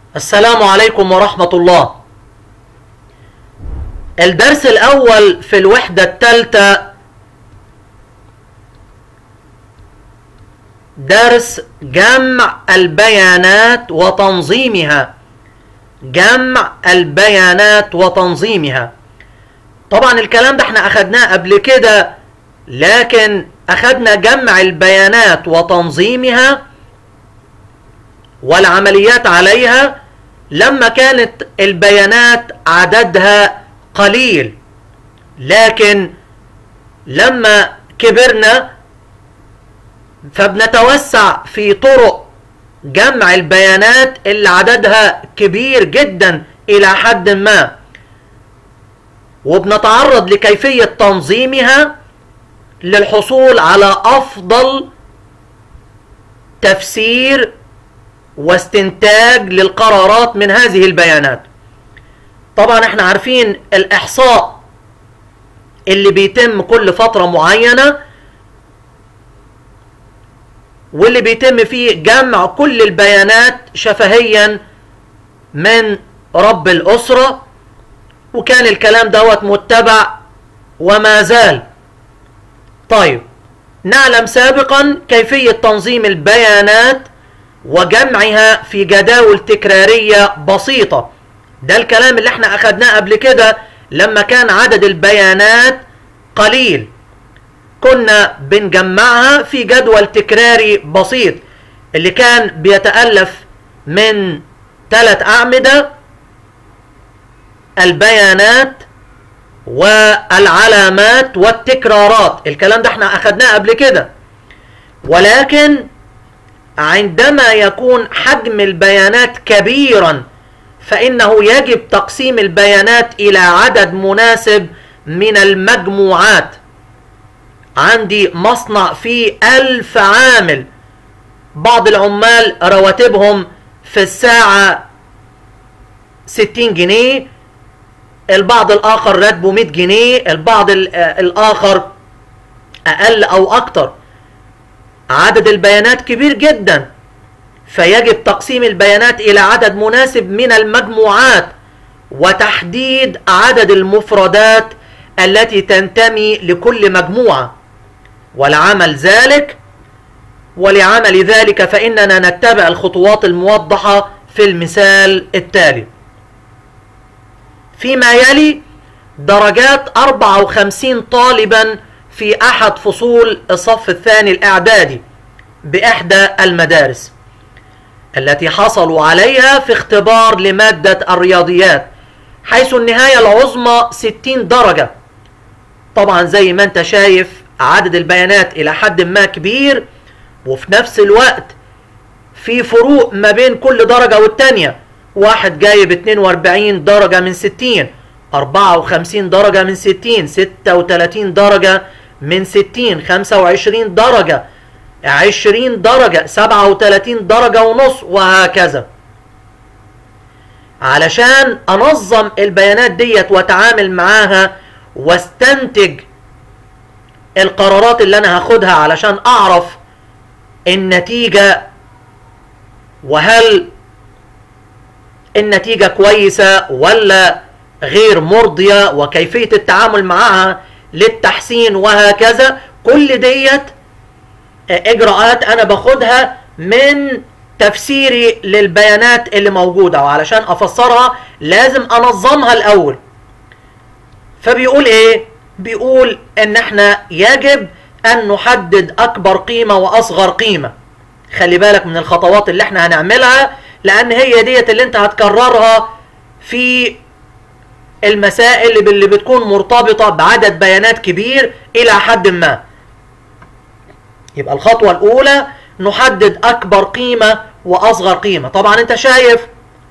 السلام عليكم ورحمة الله الدرس الأول في الوحدة الثالثة درس جمع البيانات وتنظيمها جمع البيانات وتنظيمها طبعا الكلام ده احنا اخدناه قبل كده لكن اخدنا جمع البيانات وتنظيمها والعمليات عليها لما كانت البيانات عددها قليل لكن لما كبرنا فبنتوسع في طرق جمع البيانات اللي عددها كبير جدا الى حد ما وبنتعرض لكيفية تنظيمها للحصول على افضل تفسير واستنتاج للقرارات من هذه البيانات طبعا احنا عارفين الاحصاء اللي بيتم كل فترة معينة واللي بيتم فيه جمع كل البيانات شفهيا من رب الأسرة وكان الكلام دوت متبع وما زال طيب نعلم سابقا كيفية تنظيم البيانات وجمعها في جداول تكرارية بسيطة ده الكلام اللي احنا اخدناه قبل كده لما كان عدد البيانات قليل كنا بنجمعها في جدول تكراري بسيط اللي كان بيتألف من ثلاث أعمدة البيانات والعلامات والتكرارات الكلام ده احنا أخدناه قبل كده ولكن عندما يكون حجم البيانات كبيرا فإنه يجب تقسيم البيانات إلى عدد مناسب من المجموعات عندي مصنع فيه ألف عامل بعض العمال رواتبهم في الساعة ستين جنيه البعض الآخر راتبه 100 جنيه البعض الآخر أقل أو أكتر عدد البيانات كبير جدا فيجب تقسيم البيانات إلى عدد مناسب من المجموعات وتحديد عدد المفردات التي تنتمي لكل مجموعة ولعمل ذلك ولعمل ذلك فإننا نتبع الخطوات الموضحة في المثال التالي فيما يلي درجات 54 طالبا في أحد فصول الصف الثاني الإعدادي بإحدى المدارس التي حصلوا عليها في اختبار لمادة الرياضيات حيث النهاية العظمى 60 درجة طبعا زي ما انت شايف عدد البيانات الى حد ما كبير وفي نفس الوقت في فروق ما بين كل درجة والتانية واحد جايب 42 درجة من 60 54 درجة من 60 36 درجة من 60 25 درجة 20 درجة 37 درجة ونص وهكذا علشان انظم البيانات ديت واتعامل معاها واستنتج القرارات اللي انا هاخدها علشان اعرف النتيجة وهل النتيجة كويسة ولا غير مرضية وكيفية التعامل معها للتحسين وهكذا كل ديت اجراءات انا باخدها من تفسيري للبيانات اللي موجودة وعلشان افسرها لازم انظمها الاول فبيقول ايه بيقول ان احنا يجب ان نحدد اكبر قيمة واصغر قيمة خلي بالك من الخطوات اللي احنا هنعملها لان هي ديت اللي انت هتكررها في المسائل اللي بتكون مرتبطة بعدد بيانات كبير الى حد ما يبقى الخطوة الاولى نحدد اكبر قيمة واصغر قيمة طبعا انت شايف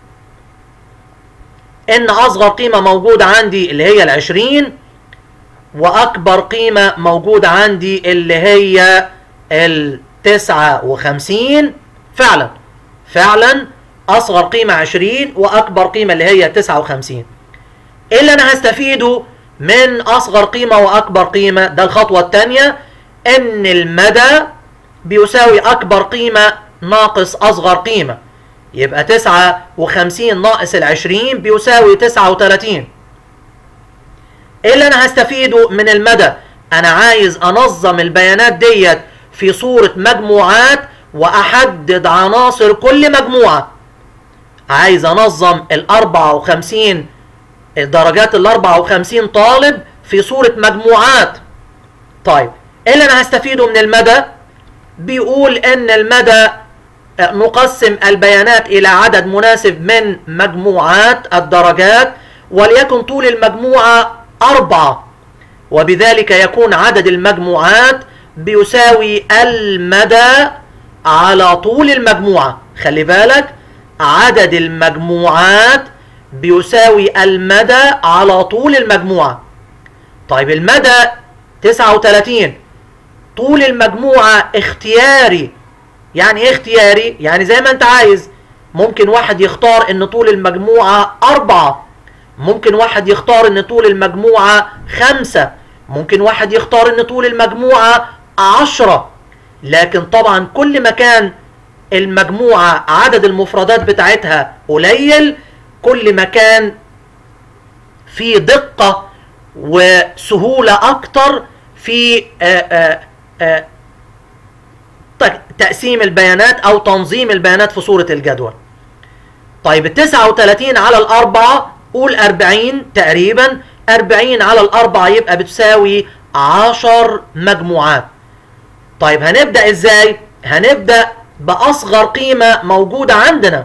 ان اصغر قيمة موجودة عندي اللي هي العشرين واكبر قيمة موجودة عندي اللي هي التسعة وخمسين فعلا فعلا اصغر قيمة عشرين واكبر قيمة اللي هي تسعة وخمسين ايه اللي انا هستفيده من اصغر قيمة واكبر قيمة ده الخطوة التانية ان المدى بيساوي اكبر قيمة ناقص اصغر قيمة يبقى 59 ناقص ال 20 بيساوي 39 ايه اللي انا هستفيده من المدى انا عايز انظم البيانات ديت في صورة مجموعات واحدد عناصر كل مجموعة عايز انظم ال 54 درجات ال 54 طالب في صورة مجموعات طيب ايه اللي انا هستفيده من المدى بيقول ان المدى نقسم البيانات الى عدد مناسب من مجموعات الدرجات وليكن طول المجموعة أربعة وبذلك يكون عدد المجموعات بيساوي المدى على طول المجموعة خلي بالك عدد المجموعات بيساوي المدى على طول المجموعة طيب المدى 39 طول المجموعة اختياري يعني ايه اختياري يعني زي ما انت عايز ممكن واحد يختار ان طول المجموعة أربعة ممكن واحد يختار ان طول المجموعة خمسة ممكن واحد يختار ان طول المجموعة عشرة لكن طبعا كل ما كان المجموعة عدد المفردات بتاعتها قليل كل ما كان في دقة وسهولة أكتر في آآ آآ تقسيم البيانات أو تنظيم البيانات في صورة الجدول طيب ال 39 على الأربعة قول 40 تقريبا 40 على الأربعة يبقى بتساوي 10 مجموعات طيب هنبدأ ازاي هنبدأ بأصغر قيمة موجودة عندنا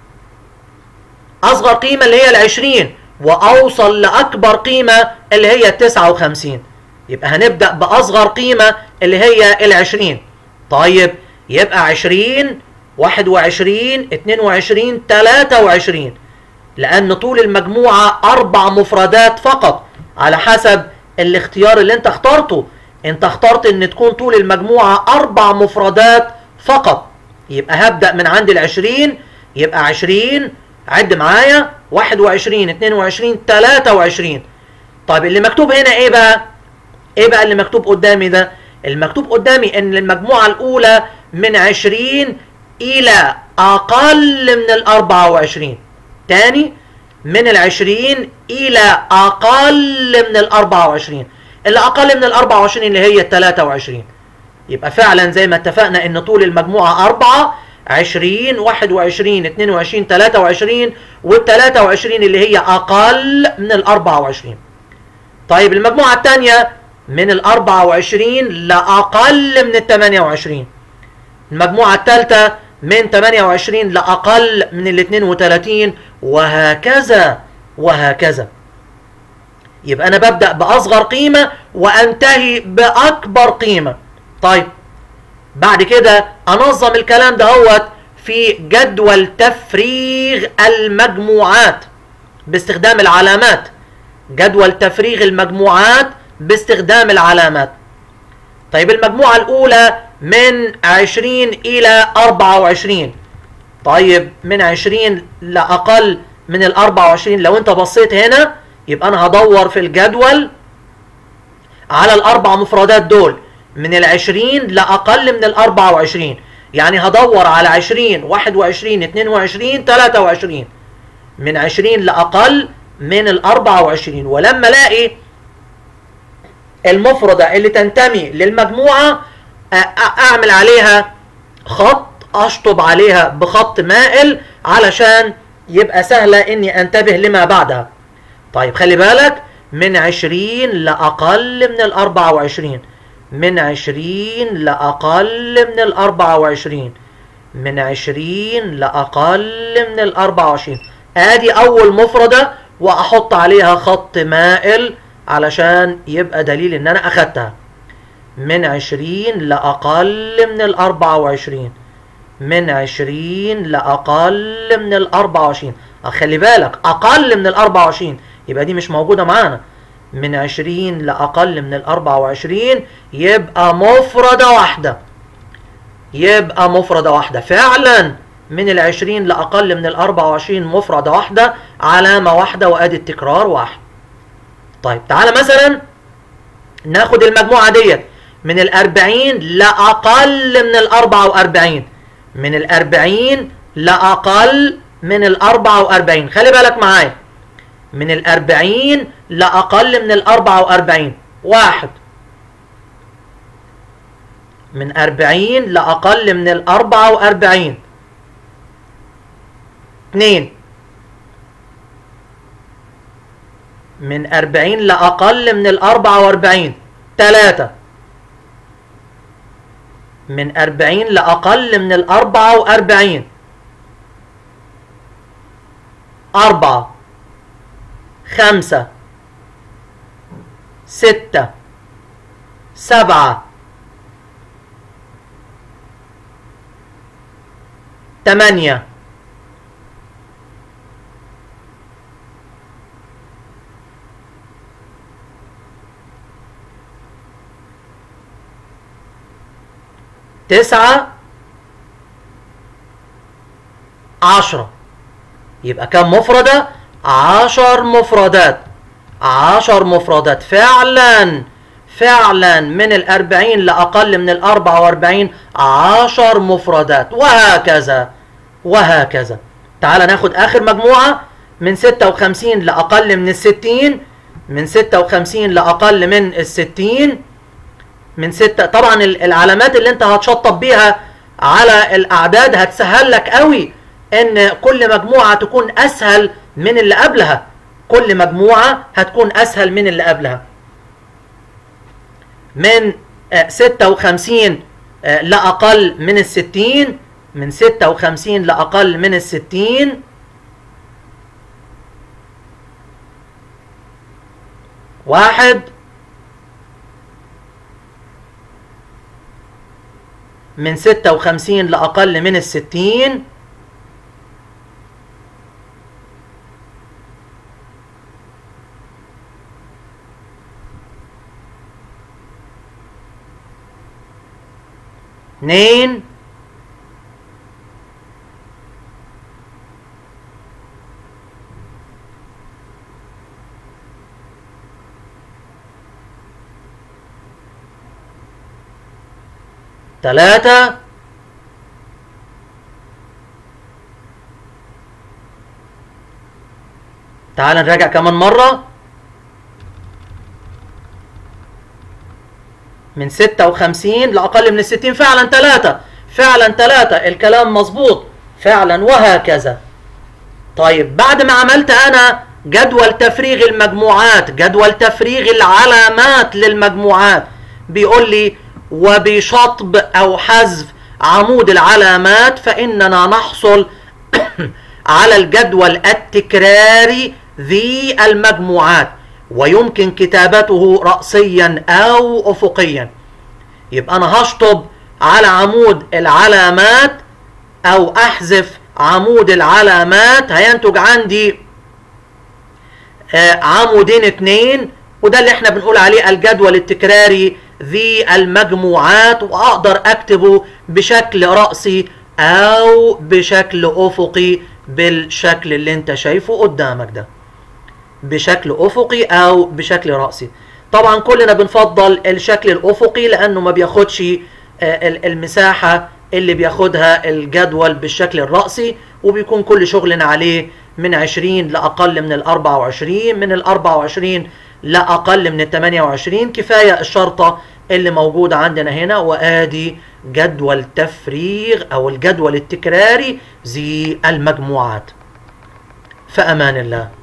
أصغر قيمة اللي هي العشرين وأوصل لأكبر قيمة اللي هي التسعة وخمسين يبقى هنبدأ بأصغر قيمة اللي هي العشرين طيب يبقى عشرين واحد وعشرين اتنين وعشرين تلاتة وعشرين لأن طول المجموعة أربع مفردات فقط على حسب الاختيار اللي انت اخترته انت اخترت ان تكون طول المجموعة اربع مفردات فقط يبقى هبدأ من عند العشرين يبقى عشرين عد معايا واحد وعشرين اتنين وعشرين تلاتة وعشرين طيب اللي مكتوب هنا ايه بقى ايه بقى اللي مكتوب قدامي ده المكتوب قدامي ان المجموعة الاولى من عشرين الى اقل من الاربعة وعشرين تاني من العشرين الى اقل من الاربعة وعشرين اللي اقل من ال 24 اللي هي ال 23 يبقى فعلا زي ما اتفقنا ان طول المجموعه 4 20 21 22 23 وال 23 اللي هي اقل من ال 24 طيب المجموعه الثانيه من ال 24 لاقل من ال 28 المجموعه الثالثه من 28 لاقل من ال 32 وهكذا وهكذا يبقى انا ببدأ باصغر قيمة وانتهي باكبر قيمة طيب بعد كده انظم الكلام دهوت في جدول تفريغ المجموعات باستخدام العلامات جدول تفريغ المجموعات باستخدام العلامات طيب المجموعة الاولى من 20 الى 24 طيب من 20 لاقل من ال 24 لو انت بصيت هنا يبقى انا هدور في الجدول على الاربع مفردات دول من العشرين لاقل من الاربعة وعشرين يعني هدور على عشرين واحد وعشرين اتنين وعشرين تلاتة وعشرين من عشرين لاقل من الاربعة وعشرين ولما الاقي المفردة اللي تنتمي للمجموعة اعمل عليها خط اشطب عليها بخط مائل علشان يبقى سهلة اني انتبه لما بعدها طيب خلي بالك من عشرين لأقل من الأربعة وعشرين من عشرين لأقل من الأربعة وعشرين من عشرين لأقل من الأربعة وعشرين آدي أول مفردة وأحط عليها خط مائل علشان يبقى دليل إن أنا أخدتها من عشرين لأقل من الأربعة وعشرين من عشرين لأقل من الأربعة وعشرين خلي بالك أقل من الأربعة وعشرين يبقى دي مش موجودة معانا من عشرين لأقل من الأربعة وعشرين يبقى مفردة واحدة يبقى مفردة واحدة فعلا من العشرين لأقل من الأربعة وعشرين مفردة واحدة علامة واحدة وأدي التكرار واحد طيب تعالى مثلا ناخد المجموعة ديت من الأربعين لأقل من الأربعة وأربعين من الأربعين لأقل من الأربعة وأربعين خلي بالك معايا من الأربعين لأقل من الأربعة وأربعين واحد من أربعين لأقل من الأربعة وأربعين اثنين من أربعين لأقل من الأربعة وأربعين ثلاثة من أربعين لأقل من الأربعة وأربعين أربعة خمسة ستة سبعة ثمانية تسعة عشرة يبقى كم مفردة عشر مفردات عشر مفردات فعلا فعلا من الأربعين لأقل من الأربعة وأربعين عشر مفردات وهكذا وهكذا تعال ناخد آخر مجموعة من ستة وخمسين لأقل من الستين من ستة وخمسين لأقل من الستين من ستة طبعا العلامات اللي انت هتشطب بيها على الأعداد هتسهل لك قوي ان كل مجموعة تكون أسهل من اللي قبلها كل مجموعة هتكون أسهل من اللي قبلها من ستة وخمسين لأقل من الستين من ستة وخمسين لأقل من الستين واحد من ستة وخمسين لأقل من الستين اثنين ثلاثة تعال نراجع كمان مرة من ستة وخمسين لأقل من الستين فعلا ثلاثة فعلا ثلاثة الكلام مظبوط فعلا وهكذا طيب بعد ما عملت أنا جدول تفريغ المجموعات جدول تفريغ العلامات للمجموعات بيقول لي وبشطب أو حذف عمود العلامات فإننا نحصل على الجدول التكراري ذي المجموعات ويمكن كتابته رأسيا أو أفقيا يبقى أنا هشطب على عمود العلامات أو أحذف عمود العلامات هينتج عندي عمودين اتنين وده اللي احنا بنقول عليه الجدول التكراري ذي المجموعات وأقدر أكتبه بشكل رأسي أو بشكل أفقي بالشكل اللي انت شايفه قدامك ده بشكل افقي او بشكل راسي طبعا كلنا بنفضل الشكل الافقي لانه ما بياخدش المساحه اللي بياخدها الجدول بالشكل الراسي وبيكون كل شغلنا عليه من 20 لاقل من ال 24 من ال 24 لاقل من ال 28 كفايه الشرطه اللي موجوده عندنا هنا وادي جدول تفريغ او الجدول التكراري ذي المجموعات فامان الله